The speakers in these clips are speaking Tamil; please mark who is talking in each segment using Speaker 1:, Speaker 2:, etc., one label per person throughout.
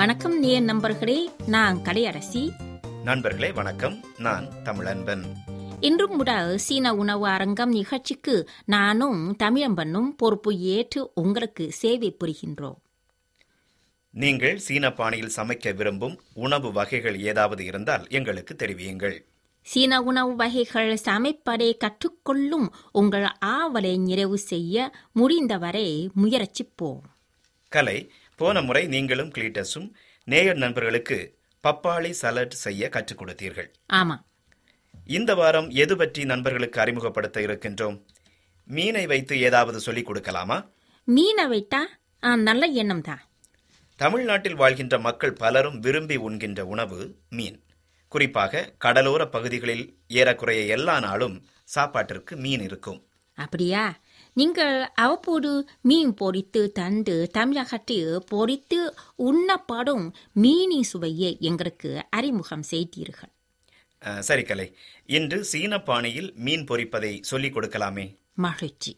Speaker 1: வணக்கம் நேர் நண்பர்களே நான் கலையரசி
Speaker 2: நண்பர்களே வணக்கம் நான் தமிழன்பன்
Speaker 1: இன்றும் முதல் சீன உணவு அரங்கம் நிகழ்ச்சிக்கு நானும் தமிழம்பனும் பொறுப்பு ஏற்று உங்களுக்கு சேவை புரிகின்றோம்
Speaker 2: நீங்கள் சீன பாணியில் சமைக்க விரும்பும் உணவு வகைகள் ஏதாவது இருந்தால் எங்களுக்கு தெரிவியுங்கள்
Speaker 1: சீன உணவு வகைகள் சமைப்பதை கற்றுக்கொள்ளும் உங்கள் ஆவலை நிறைவு செய்ய முடிந்தவரை முயற்சிப்போம்
Speaker 2: கலை போன முறை நீங்களும் கிளீட்டஸும் நேயர் நண்பர்களுக்கு பப்பாளி சலட் செய்ய கற்றுக் கொடுத்தீர்கள்
Speaker 1: ஆமா
Speaker 2: இந்த வாரம் எது பற்றி நண்பர்களுக்கு அறிமுகப்படுத்த இருக்கின்றோம் மீனை வைத்து ஏதாவது சொல்லிக் கொடுக்கலாமா
Speaker 1: மீனை வைத்தா ஆ, நல்ல எண்ணம் தான்
Speaker 2: தமிழ்நாட்டில் வாழ்கின்ற மக்கள் பலரும் விரும்பி உண்கின்ற உணவு மீன் குறிப்பாக கடலோர பகுதிகளில் ஏறக்குறைய எல்லா நாளும் சாப்பாட்டிற்கு மீன் இருக்கும்
Speaker 1: அப்படியா நீங்கள் அவ்வப்போது மீன் பொரித்து தந்து தமிழகத்தில் பொரித்து உண்ணப்படும் மீனின் சுவையை எங்களுக்கு அறிமுகம் செய்தீர்கள்
Speaker 2: அஹ், சரி கலை இன்று சீன பாணியில் மீன் பொரிப்பதை சொல்லிக் கொடுக்கலாமே
Speaker 1: மகிழ்ச்சி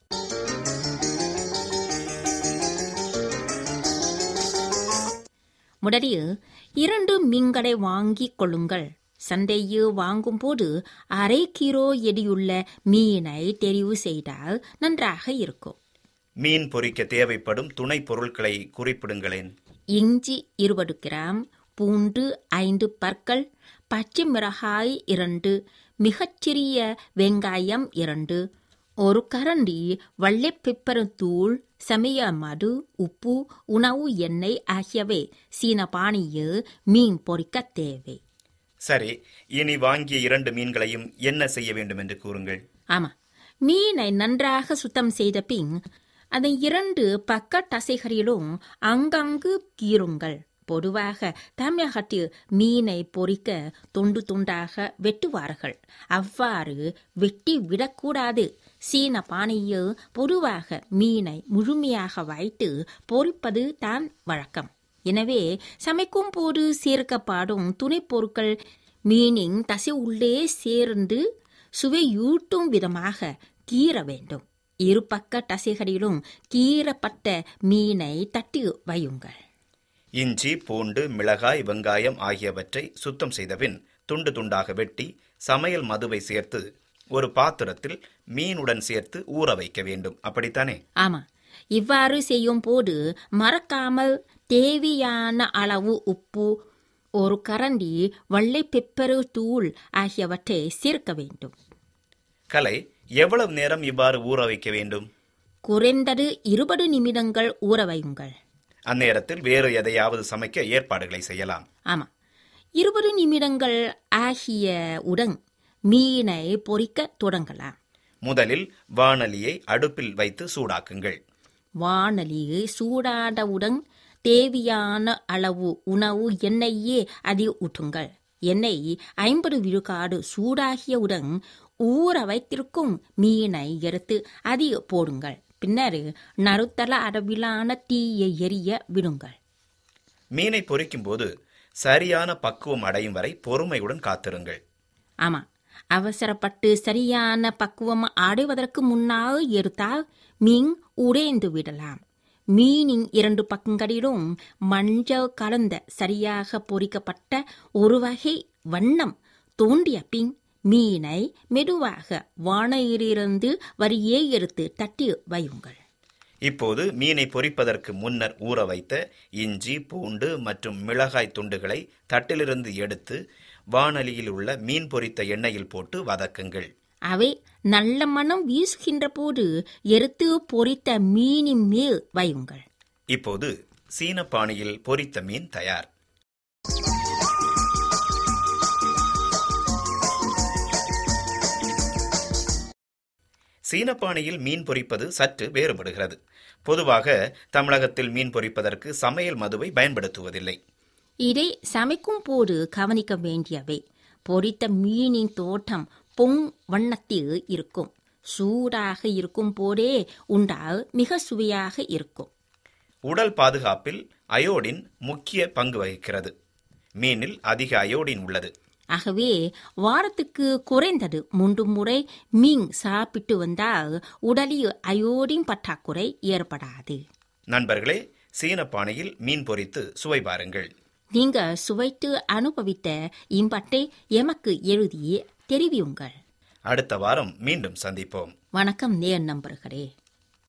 Speaker 1: முதலில் இரண்டு மீன்களை வாங்கிக் கொள்ளுங்கள் சந்தையில் வாங்கும்போது அரை கிலோ எடையுள்ள மீனை தெரிவு செய்தால் நன்றாக இருக்கும்
Speaker 2: மீன் பொரிக்க தேவைப்படும் துணை பொருட்களை குறிப்பிடுங்களேன்
Speaker 1: இஞ்சி இருபது கிராம் பூண்டு ஐந்து பற்கள் பச்சை மிளகாய் இரண்டு மிகச்சிறிய வெங்காயம் இரண்டு ஒரு கரண்டி வெள்ளைப்பெப்பர் தூள் சமைய மது உப்பு உணவு எண்ணெய் ஆகியவை சீன பாணியில் மீன் பொரிக்க தேவை
Speaker 2: சரி இனி வாங்கிய இரண்டு மீன்களையும் என்ன செய்ய வேண்டும் என்று கூறுங்கள்
Speaker 1: ஆமா மீனை நன்றாக சுத்தம் செய்த பின் அதன் இரண்டு பக்க தசைகளிலும் அங்கங்கு கீறுங்கள் பொதுவாக தமிழகத்தில் மீனை பொரிக்க துண்டு துண்டாக வெட்டுவார்கள் அவ்வாறு வெட்டி விடக்கூடாது சீன பானையில் பொதுவாக மீனை முழுமையாக வைத்து பொரிப்பது தான் வழக்கம் எனவே சமைக்கும் போது சேர்க்கப்படும் துணைப் பொருட்கள் மீனின் தசை உள்ளே சேர்ந்து சுவையூட்டும் விதமாக கீற வேண்டும் இரு பக்க தசைகளிலும் கீறப்பட்ட மீனை தட்டி வையுங்கள்
Speaker 2: இஞ்சி பூண்டு மிளகாய் வெங்காயம் ஆகியவற்றை சுத்தம் செய்தபின் துண்டு துண்டாக வெட்டி சமையல் மதுவை சேர்த்து ஒரு பாத்திரத்தில் மீனுடன் சேர்த்து ஊற வைக்க வேண்டும் அப்படித்தானே
Speaker 1: ஆமா இவ்வாறு செய்யும் போது மறக்காமல் தேவையான அளவு உப்பு ஒரு கரண்டி வெள்ளை பெப்பரு தூள் ஆகியவற்றை சேர்க்க வேண்டும்
Speaker 2: கலை எவ்வளவு நேரம் இவ்வாறு ஊற வைக்க வேண்டும்
Speaker 1: குறைந்தது இருபது நிமிடங்கள் ஊற வையுங்கள்
Speaker 2: அந்நேரத்தில் வேறு எதையாவது சமைக்க ஏற்பாடுகளை செய்யலாம்
Speaker 1: ஆமா இருபது நிமிடங்கள் ஆகியவுடன் மீனை பொரிக்க தொடங்கலாம்
Speaker 2: முதலில் வாணலியை அடுப்பில் வைத்து சூடாக்குங்கள்
Speaker 1: வாணலியை சூடாதவுடன் தேவையான அளவு உணவு எண்ணெயே அதில் ஊற்றுங்கள் எண்ணெய் ஐம்பது விழுக்காடு சூடாகியவுடன் ஊற வைத்திருக்கும் மீனை எடுத்து அதில் போடுங்கள் பின்னர் நறுத்தல அளவிலான தீயை எரிய விடுங்கள்
Speaker 2: மீனை பொரிக்கும் போது சரியான பக்குவம் அடையும் வரை பொறுமையுடன் காத்திருங்கள்
Speaker 1: ஆமா அவசரப்பட்டு சரியான பக்குவம் அடைவதற்கு முன்னால் எடுத்தால் மீன் உடைந்து விடலாம் மீனின் இரண்டு பக்கங்களிலும் மஞ்சள் கலந்த சரியாக பொரிக்கப்பட்ட ஒரு வகை வண்ணம் தோண்டிய பின் மீனை மெதுவாக வானையிலிருந்து வரியே எடுத்து தட்டி வையுங்கள்
Speaker 2: இப்போது மீனை பொரிப்பதற்கு முன்னர் ஊற வைத்த இஞ்சி பூண்டு மற்றும் மிளகாய் துண்டுகளை தட்டிலிருந்து எடுத்து வாணலியில் உள்ள மீன் பொரித்த எண்ணெயில் போட்டு வதக்குங்கள்
Speaker 1: அவை நல்ல மனம் வீசுகின்ற போது எடுத்து பொரித்த மீனின் மேல் வையுங்கள்
Speaker 2: இப்போது சீன பாணியில் பொரித்த மீன் தயார் சீன பாணியில் மீன் பொரிப்பது சற்று வேறுபடுகிறது பொதுவாக தமிழகத்தில் மீன் பொரிப்பதற்கு சமையல் மதுவை பயன்படுத்துவதில்லை
Speaker 1: இதை சமைக்கும் போது கவனிக்க வேண்டியவை பொரித்த மீனின் தோட்டம் பொங் வண்ணத்தில் இருக்கும் சூடாக இருக்கும் போதே உண்டால் மிக சுவையாக இருக்கும்
Speaker 2: உடல் பாதுகாப்பில் அயோடின் முக்கிய பங்கு வகிக்கிறது மீனில் அதிக அயோடின் உள்ளது
Speaker 1: ஆகவே வாரத்துக்கு குறைந்தது மூன்று முறை மீன் சாப்பிட்டு வந்தால் உடலில் அயோடின் பற்றாக்குறை ஏற்படாது
Speaker 2: நண்பர்களே சீன பானையில் மீன் பொரித்து சுவை பாருங்கள்
Speaker 1: நீங்க சுவைத்து அனுபவித்த இம்பட்டை எமக்கு எழுதி தெரிவியுங்கள்
Speaker 2: அடுத்த வாரம் மீண்டும் சந்திப்போம்
Speaker 1: வணக்கம் நேர் நம்பர்களே